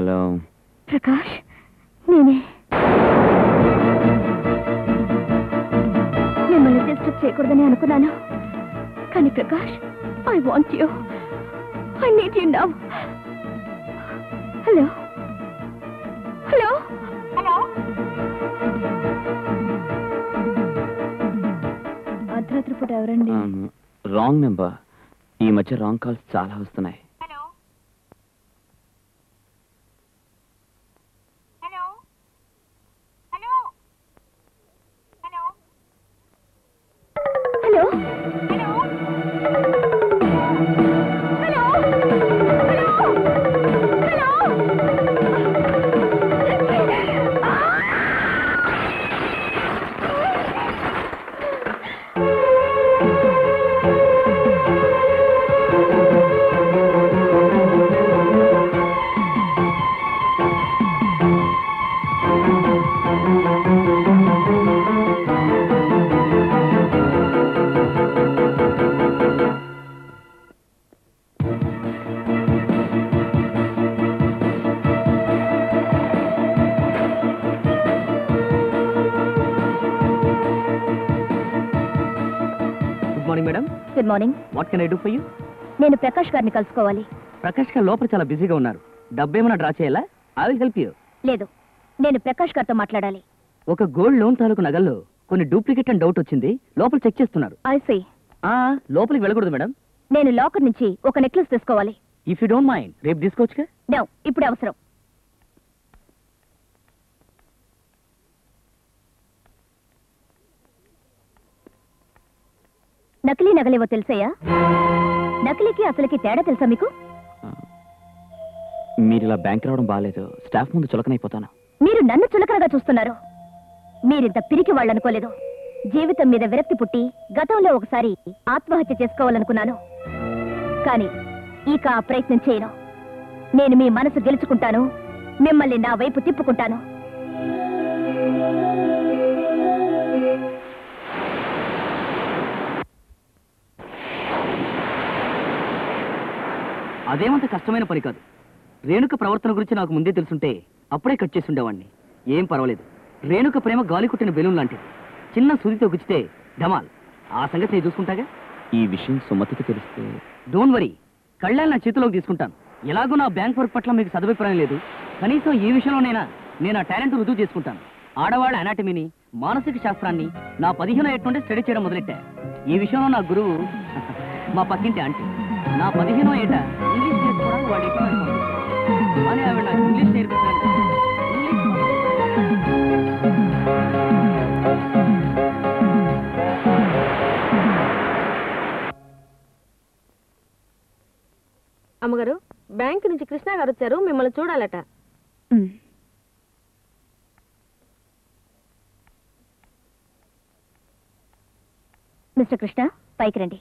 Hello Prakash నేనే మిమ్మల్ని disturb చేయకూడదని అనుకున్నాను కానీ Prakash I want you I need you now hello hello hello అర్ధరాత్రి పూట ఎవరండి రాంగ్ నెంబర్ ఈ మధ్య రాంగ్ కాల్స్ చాలా వస్తున్నాయి hello good morning madam good morning what can I do for you నేను ప్రకాష్ గారిని కలుసుకోవాలి ప్రకాష్ గారు లోపల చాలా బిజీగా ఉన్నారు డబ్బు ఏమైనా డ్రా చేయాలా ఐ విల్ హెల్ప్ యూ లేదు నేను ప్రకాష్ గారితో మాట్లాడాలి ఒక గోల్డ్ లోన్ తాలూకు నగల్లో కొన్ని డూప్లికేట్ అని డౌట్ వచ్చింది లోపల చెక్ చేస్తున్నారు ఐ సీ ఆ లోపలికి వెళ్ళకూడదు మేడం నేను లాకర్ నుంచి ఒక నెక్లెస్ తీసుకోవాలి ఇఫ్ యూ డోంట్ మైండ్ రేపు తీసుకోవచ్చుగా నో ఇప్పుడు అవసరం నకిలీ నగలేవో తెలుసయ్యా నకిలీకి అసలుకి తేడా తెలుసా మీకు మీరు ఇలా బ్యాంక్ రావడం బాగాలేదు స్టాఫ్ ముందు చులకనైపోతాను మీరు నన్ను చులకనగా చూస్తున్నారు మీరింత పిరికి వాళ్ళనుకోలేదు జీవితం మీద విరక్తి పుట్టి గతంలో ఒకసారి ఆత్మహత్య చేసుకోవాలనుకున్నాను కానీ ఇక ఆ ప్రయత్నం చేయను నేను మీ మనసు గెలుచుకుంటాను మిమ్మల్ని నా వైపు తిప్పుకుంటాను అదేమంత కష్టమైన పని కాదు రేణుక ప్రవర్తన గురించి నాకు ముందే తెలుసుంటే అప్పుడే కట్ చేసి ఉండేవాడిని ఏం పర్వాలేదు రేణుక ప్రేమ గాలి కుట్టిన బెలూన్ లాంటిది చిన్న సూదితో గుచ్చితే ధమాల్ ఆ సంగతి నేను చూసుకుంటాగా ఈ విషయం సుమతికి తెలిస్తే డోంట్ వరీ కళ్ళాలు నా చేతిలోకి తీసుకుంటాను ఎలాగో నా బ్యాంక్ వర్క్ పట్ల మీకు సదభిప్రాయం లేదు కనీసం ఈ విషయంలోనైనా నేను ఆ టాలెంట్ రుజువు చేసుకుంటాను ఆడవాళ్ళ అనాటమీని మానసిక శాస్త్రాన్ని నా పదిహేను ఏటి నుండి స్టడీ చేయడం మొదలెట్టా ఈ విషయంలో నా గురువు మా పక్కింటి ఆంటీ నా పదిహేనో ఏట ఇంగ్లీష్ నేర్చుకోవడానికి వాడు ఎక్కువ అనుకోండి కానీ ఆవిడ నాకు ఇంగ్లీష్ నేర్పించడానికి ఇంగ్లీష్ అమ్మగారు బ్యాంక్ నుంచి కృష్ణ గారు వచ్చారు మిమ్మల్ని చూడాలట ఉమ్. మిస్టర్ కృష్ణ పైకి రండి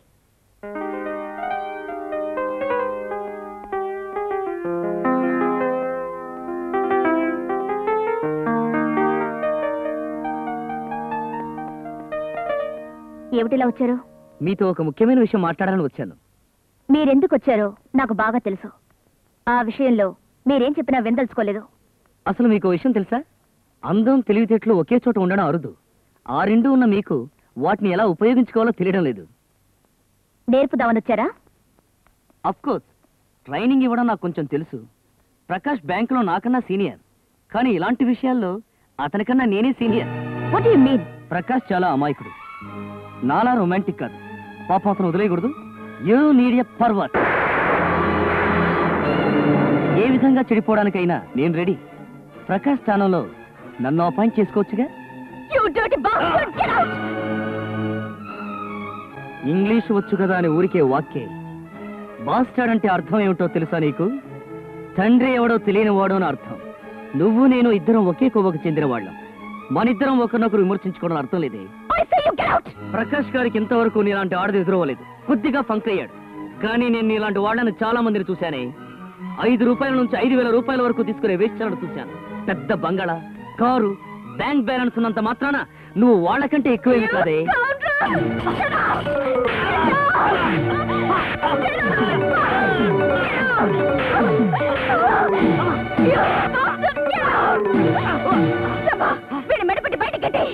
ఏమిటిలా వచ్చారు మీతో ఒక ముఖ్యమైన విషయం మాట్లాడాలని వచ్చాను మీరెందుకు వచ్చారో నాకు బాగా తెలుసు ఆ విషయంలో మీరేం చెప్పినా విందల్చుకోలేదు అసలు మీకు ఓ విషయం తెలుసా అందం తెలివితేటలు ఒకే చోట ఉండడం అరుదు ఆ రెండు ఉన్న మీకు వాటిని ఎలా ఉపయోగించుకోవాలో తెలియడం లేదు నేర్పుదామని వచ్చారా కోర్స్ ట్రైనింగ్ ఇవ్వడం నాకు కొంచెం తెలుసు ప్రకాష్ బ్యాంకులో నాకన్నా సీనియర్ కానీ ఇలాంటి విషయాల్లో అతనికన్నా నేనే senior what you mean Prakash చాలా అమాయకుడు నాలా రొమాంటిక్ కాదు పాపం అతను వదిలేయకూడదు యూ నీడ్ ఎ పర్వర్ ఏ విధంగా చెడిపోవడానికైనా నేను రెడీ ప్రకాష్ స్థానంలో నన్ను అపాయింట్ చేసుకోవచ్చుగా you dirty bastard get out English వచ్చు కదా అని ఊరికే వాక్యే బాస్టాడ్ అంటే అర్థం ఏమిటో తెలుసా నీకు తండ్రి ఎవడో తెలియని వాడో అని అర్థం నువ్వు నేను ఇద్దరం ఒకే కోవకు చెందిన వాళ్ళం మనిద్దరం ఒకరినొకరు విమర్శించుకోవడం అర్థం లేదే I say you get out Prakash గారికి ఇంతవరకు నీలాంటి ఆడది ఎదురవ్వలేదు కొద్దిగా ఫంక్ అయ్యాడు కానీ నేను నీలాంటి వాళ్ళని చాలా మందిని చూశానే ఐదు రూపాయల నుంచి ఐదు వేల రూపాయల వరకు తీసుకునే వేస్టాలను చూశాను పెద్ద బంగళ కారు బ్యాంక్ బ్యాలెన్స్ ఉన్నంత మాత్రాన నువ్వు వాళ్ళకంటే ఎక్కువేమి కాదే వీడి మెడపట్టి బయటికి